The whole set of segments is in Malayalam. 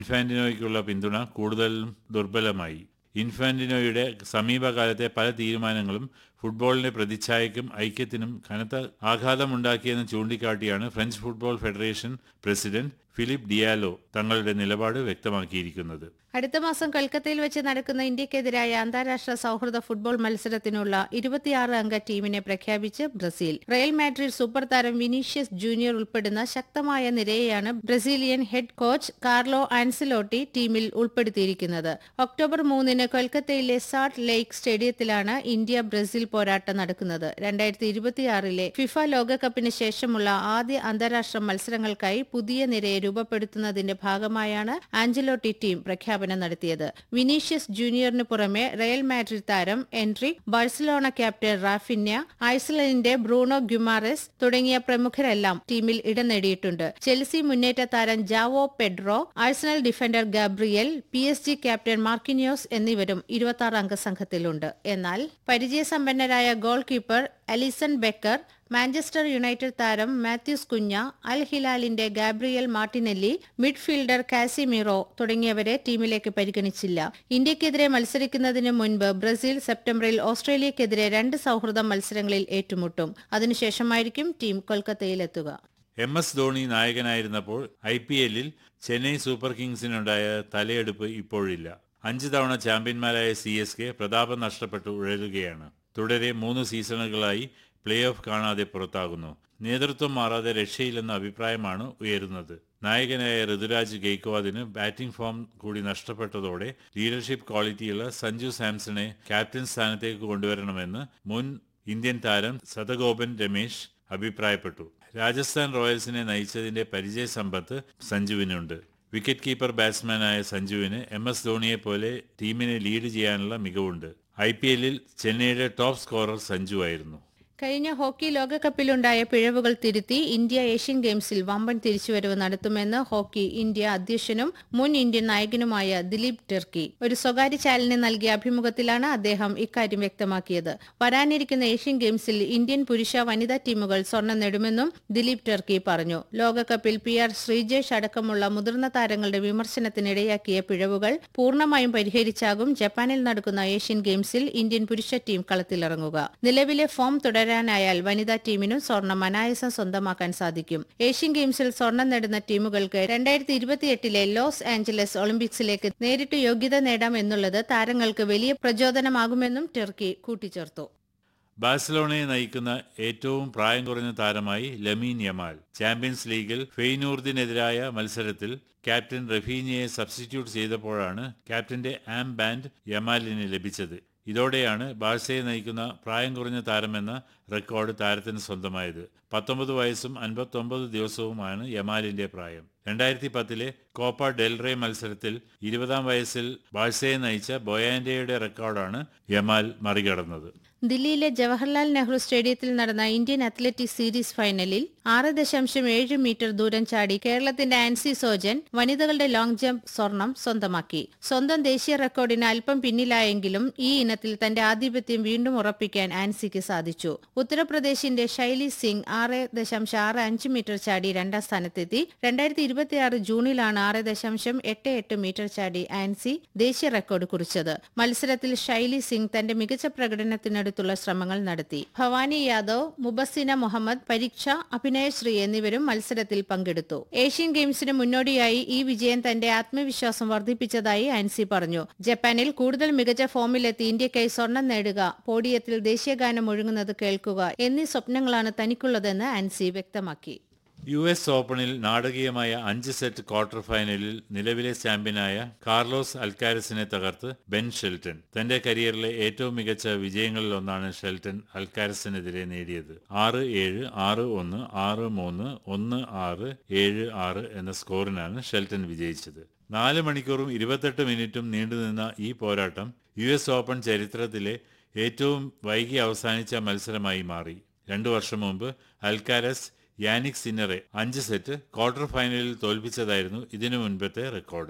ഇൻഫാന്റിനോയ്ക്കുള്ള പിന്തുണ കൂടുതൽ ദുർബലമായി ഇൻഫാന്റിനോയുടെ സമീപകാലത്തെ പല തീരുമാനങ്ങളും ഫുട്ബോളിന്റെ പ്രതിച്ഛായയ്ക്കും ഐക്യത്തിനും കനത്ത ആഘാതമുണ്ടാക്കിയെന്ന് ചൂണ്ടിക്കാട്ടിയാണ് French football federation president Philippe Diallo തങ്ങളുടെ നിലപാട് വ്യക്തമാക്കിയിരിക്കുന്നത് അടുത്ത മാസം കൊൽക്കത്തയിൽ വെച്ച് നടക്കുന്ന ഇന്ത്യക്കെതിരായ അന്താരാഷ്ട്ര സൗഹൃദ ഫുട്ബോൾ മത്സരത്തിനുള്ള ഇരുപത്തിയാറ് അംഗ ടീമിനെ പ്രഖ്യാപിച്ച് ബ്രസീൽ റയൽ മാഡ്രിഡ് സൂപ്പർ താരം വിനീഷ്യസ് ജൂനിയർ ഉൾപ്പെടുന്ന ശക്തമായ നിരയെയാണ് Brazilian head coach Carlo Ancelotti ടീമിൽ ഉൾപ്പെടുത്തിയിരിക്കുന്നത് ഒക്ടോബർ മൂന്നിന് കൊൽക്കത്തയിലെ സാൾട്ട് ലേക്ക് സ്റ്റേഡിയത്തിലാണ് ഇന്ത്യ ബ്രസീൽ പോരാട്ടം നടക്കുന്നത് രണ്ടായിരത്തി ഇരുപത്തിയാറിലെ ഫിഫ ലോകകപ്പിന് ശേഷമുള്ള ആദ്യ അന്താരാഷ്ട്ര മത്സരങ്ങൾക്കായി പുതിയ നിരയെ രൂപപ്പെടുത്തുന്നതിന്റെ ഭാഗമായാണ് ആഞ്ചലോട്ടി ടീം പ്രഖ്യാപനം നടത്തിയത് വിനീഷ്യസ് ജൂനിയറിന് പുറമെ റയൽ മാഡ്രിഡ് താരം എൻട്രിക് ബാഴ്സലോണ ക്യാപ്റ്റൻ റാഫിന്യ ഐസ്ലൻഡിന്റെ ബ്രൂണോ ഗ്യുമാറസ് തുടങ്ങിയ പ്രമുഖരെല്ലാം ടീമിൽ ഇടം നേടിയിട്ടുണ്ട് ചെൽസി മുന്നേറ്റ താരം Joao Pedro Arsenal defender Gabriel P S G captain Marquinhos എന്നിവരും ഇരുപത്തി അംഗ സംഘത്തിലുണ്ട് എന്നാൽ പരിചയസമ്പന്നരായ goalkeeper Alisson Becker Manchester United താരം മാത്യൂസ് കുഞ്ഞ അൽ ഹിലാലിന്റെ ഗാബ്രിയൽ മാർട്ടിനെല്ലി മിഡ്ഫീൽഡർ കാസിമിറോ തുടങ്ങിയവരെ ടീമിലേക്ക് പരിഗണിച്ചില്ല ഇന്ത്യക്കെതിരെ മത്സരിക്കുന്നതിന് മുൻപ് ബ്രസീൽ സെപ്റ്റംബറിൽ ഓസ്ട്രേലിയക്കെതിരെ രണ്ട് സൗഹൃദ മത്സരങ്ങളിൽ ഏറ്റുമുട്ടും അതിനുശേഷമായിരിക്കും ടീം കൊൽക്കത്തയിലെത്തുക എം എസ് ധോണി നായകനായിരുന്നപ്പോൾ ഐ പി എല്ലിൽ ചെന്നൈ സൂപ്പർ കിങ്സിനുണ്ടായ തലയെടുപ്പ് ഇപ്പോഴില്ല അഞ്ച് തവണ ചാമ്പ്യന്മാരായ സി എസ് കെ പ്രതാപം നഷ്ടപ്പെട്ടു ഉഴലുകയാണ് തുടരെ മൂന്ന് സീസണുകളായി പ്ലേ ഓഫ് കാണാതെ പുറത്താകുന്നു നേതൃത്വം മാറാതെ രക്ഷയില്ലെന്ന അഭിപ്രായമാണ് ഉയരുന്നത് നായകനായ ഋതുരാജ് ഗെയ്ക്വാദിന് ബാറ്റിംഗ് ഫോം കൂടി നഷ്ടപ്പെട്ടതോടെ ലീഡർഷിപ്പ് ക്വാളിറ്റിയുള്ള സഞ്ജു സാംസണെ ക്യാപ്റ്റൻ സ്ഥാനത്തേക്ക് കൊണ്ടുവരണമെന്ന് മുൻ ഇന്ത്യൻ താരം സതഗോപൻ രമേശ് അഭിപ്രായപ്പെട്ടു രാജസ്ഥാൻ റോയൽസിനെ നയിച്ചതിന്റെ പരിചയ സമ്പത്ത് സഞ്ജുവിനുണ്ട് വിക്കറ്റ് കീപ്പർ ബാറ്റ്സ്മാനായ സഞ്ജുവിന് എം എസ് ധോണിയെ പോലെ ടീമിനെ ലീഡ് ചെയ്യാനുള്ള മികവുണ്ട് ഐ പി എല്ലിൽ ചെന്നൈയുടെ ടോപ്പ് സ്കോറർ സഞ്ജു ആയിരുന്നു കഴിഞ്ഞ ഹോക്കി ലോകകപ്പിലുണ്ടായ പിഴവുകൾ തിരുത്തി ഇന്ത്യ ഏഷ്യൻ ഗെയിംസിൽ വമ്പൻ തിരിച്ചുവരവ് നടത്തുമെന്ന് ഹോക്കി ഇന്ത്യ അധ്യക്ഷനും മുൻ ഇന്ത്യൻ നായകനുമായ ദിലീപ് ടെർക്കി ഒരു സ്വകാര്യ ചാനലിന് നൽകിയ അഭിമുഖത്തിലാണ് അദ്ദേഹം ഇക്കാര്യം വ്യക്തമാക്കിയത് വരാനിരിക്കുന്ന ഏഷ്യൻ ഗെയിംസിൽ ഇന്ത്യൻ പുരുഷ വനിതാ ടീമുകൾ സ്വർണം നേടുമെന്നും ദിലീപ് ടെർക്കി പറഞ്ഞു ലോകകപ്പിൽ പി ആർ ശ്രീജേഷ് അടക്കമുള്ള മുതിർന്ന താരങ്ങളുടെ വിമർശനത്തിനിടയാക്കിയ പിഴവുകൾ പൂർണ്ണമായും പരിഹരിച്ചാകും ജപ്പാനിൽ നടക്കുന്ന ഏഷ്യൻ ഗെയിംസിൽ ഇന്ത്യൻ പുരുഷ ടീം കളത്തിലിറങ്ങുക നിലവിലെ ഫോം തുടരാനായാൽ വനിതാ ടീമിനും സ്വർണം അനായാസം സ്വന്തമാക്കാൻ സാധിക്കും ഏഷ്യൻ ഗെയിംസിൽ സ്വർണം നേടുന്ന ടീമുകൾക്ക് രണ്ടായിരത്തി ഇരുപത്തിയെട്ടിലെ ലോസ് ആഞ്ചലസ് ഒളിമ്പിക്സിലേക്ക് നേരിട്ട് യോഗ്യത നേടാം എന്നുള്ളത് താരങ്ങൾക്ക് വലിയ പ്രചോദനമാകുമെന്നും ടെർക്കി കൂട്ടിച്ചേർത്തു ബാഴ്സലോണയെ നയിക്കുന്ന ഏറ്റവും പ്രായം കുറഞ്ഞ താരമായി ലമീൻ യമാൽ ചാമ്പ്യൻസ് ലീഗിൽ ഫെയ്നൂർദിനെതിരായ മത്സരത്തിൽ ക്യാപ്റ്റൻ റഫീനിയെ സബ്സ്റ്റിറ്റ്യൂട്ട് ചെയ്തപ്പോഴാണ് ക്യാപ്റ്റന്റെ ആം ബാൻഡ് യമാലിന് ലഭിച്ചത് ഇതോടെയാണ് ബാഴ്സയെ നയിക്കുന്ന പ്രായം കുറഞ്ഞ താരമെന്ന റെക്കോർഡ് താരത്തിന് സ്വന്തമായത് പത്തൊമ്പത് വയസ്സും അൻപത്തൊമ്പത് ദിവസവുമാണ് യമാലിന്റെ പ്രായം രണ്ടായിരത്തി പത്തിലെ കോപ്പ ഡെൽറേ മത്സരത്തിൽ ഇരുപതാം വയസ്സിൽ ബാഴ്സയെ നയിച്ച ബൊയാൻഡയുടെ റെക്കോർഡാണ് യമാൽ മറികടന്നത് ദില്ലിയിലെ ജവഹർലാൽ നെഹ്റു സ്റ്റേഡിയത്തിൽ നടന്ന ഇന്ത്യൻ അത്ലറ്റിക് സീരീസ് ഫൈനലിൽ ആറ് ദശാംശം ഏഴ് മീറ്റർ ദൂരം ചാടി കേരളത്തിന്റെ ആൻസി സോജൻ വനിതകളുടെ ലോങ് ജംപ് സ്വർണം സ്വന്തമാക്കി സ്വന്തം ദേശീയ റെക്കോർഡിന് അല്പം പിന്നിലായെങ്കിലും ഈ ഇനത്തിൽ തന്റെ ആധിപത്യം വീണ്ടും ഉറപ്പിക്കാൻ ആൻസിക്ക് സാധിച്ചു ഉത്തർപ്രദേശിന്റെ ശൈലി സിംഗ് ആറ് ദശാംശം ആറ് അഞ്ച് മീറ്റർ ചാടി രണ്ടാം സ്ഥാനത്തെത്തി രണ്ടായിരത്തി ഇരുപത്തിയാറ് ജൂണിലാണ് ആറ് ദശാംശം എട്ട് എട്ട് മീറ്റർ ചാടി ആൻസി ദേശീയ റെക്കോർഡ് കുറിച്ചത് മത്സരത്തിൽ ശൈലി സിംഗ് തന്റെ മികച്ച പ്രകടനത്തിനടുത്തുള്ള ശ്രമങ്ങൾ നടത്തി ഭവാനി യാദവ് മുബസ്സിന മുഹമ്മദ് പരീക്ഷ അഭിനയശ്രീ എന്നിവരും മത്സരത്തിൽ പങ്കെടുത്തു ഏഷ്യൻ ഗെയിംസിന് മുന്നോടിയായി ഈ വിജയം തന്റെ ആത്മവിശ്വാസം വർദ്ധിപ്പിച്ചതായി ആൻസി പറഞ്ഞു ജപ്പാനിൽ കൂടുതൽ മികച്ച ഫോമിലെത്തി ഇന്ത്യക്കായി സ്വർണം നേടുക പോഡിയത്തിൽ ദേശീയഗാനം ഒഴുങ്ങുന്നത് കേൾക്കുക എന്നീ സ്വപ്നങ്ങളാണ് തനിക്കുള്ളതെന്ന് ആൻസി വ്യക്തമാക്കി യു എസ് ഓപ്പണിൽ നാടകീയമായ അഞ്ച് സെറ്റ് ക്വാർട്ടർ ഫൈനലിൽ നിലവിലെ ചാമ്പ്യനായ കാർലോസ് അൽക്കാരസിനെ തകർത്ത് ബെൻ ഷെൽട്ടൺ തന്റെ കരിയറിലെ ഏറ്റവും മികച്ച വിജയങ്ങളിലൊന്നാണ് ഷെൽട്ടൺ അൽക്കാരസിനെതിരെ നേടിയത് ആറ് ഏഴ് ആറ് ഒന്ന് ആറ് മൂന്ന് ഒന്ന് ആറ് ഏഴ് ആറ് എന്ന സ്കോറിനാണ് ഷെൽട്ടൺ വിജയിച്ചത് നാല് മണിക്കൂറും ഇരുപത്തെട്ട് മിനിറ്റും നീണ്ടുനിന്ന ഈ പോരാട്ടം യു എസ് ഓപ്പൺ ചരിത്രത്തിലെ ഏറ്റവും വൈകി അവസാനിച്ച മത്സരമായി മാറി രണ്ടു വർഷം മുമ്പ് അൽക്കാരസ് യാനിക് സിന്നറെ അഞ്ച് സെറ്റ് ക്വാർട്ടർ ഫൈനലിൽ തോൽപ്പിച്ചതായിരുന്നു ഇതിനു മുൻപത്തെ റെക്കോർഡ്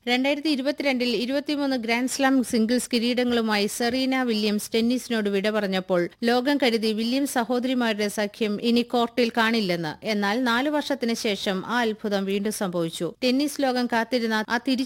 രണ്ടായിരത്തി ഇരുപത്തിരണ്ടിൽ ഇരുപത്തിമൂന്ന് ഗ്രാൻഡ് സ്ലാം സിംഗിൾസ് കിരീടങ്ങളുമായി സെറീന വില്യംസ് ടെന്നീസിനോട് വിട പറഞ്ഞപ്പോൾ ലോകം കരുതി വില്യംസ് സഹോദരിമാരുടെ സഖ്യം ഇനി കോർട്ടിൽ കാണില്ലെന്ന് എന്നാൽ നാലു വർഷത്തിന് ശേഷം ആ അത്ഭുതം വീണ്ടും സംഭവിച്ചു ടെന്നീസ് ലോകം കാത്തിരുന്ന ആ